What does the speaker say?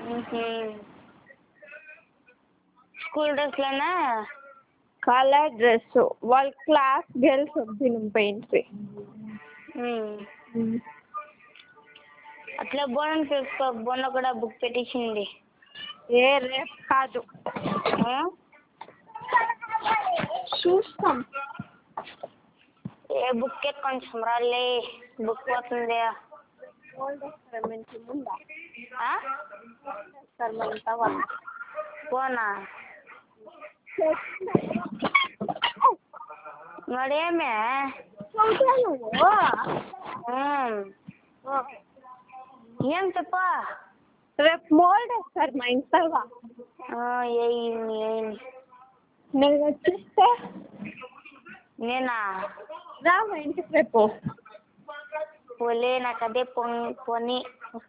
School డ్రెస్లోనా colour dress వాళ్ళ class girls వద్దు పోయింది అట్లా బోనం తీసుకో బోనం కూడా బుక్ పెట్టించింది ఏ రేపు కాదు ఆ? చూస్తాం ఏ బుక్ కొంచెం రాలే బుక్ పోతుంది ఓల్డ్ ఎక్స్పెరిమెంట్ ముందా ఆ? ఎక్స్పెరిమెంట్ అవ్వాలి పోనా మరేమే ఉమ్. ఏం చెప్ప రేపు మోల్డ్ వేస్తారు మా ఇంట్లో ఏయింది ఏయింది నేను వచ్చిస్తే నేనా రా మా ఇంటికి రేపు పోలే నాకు అదే పోని పోని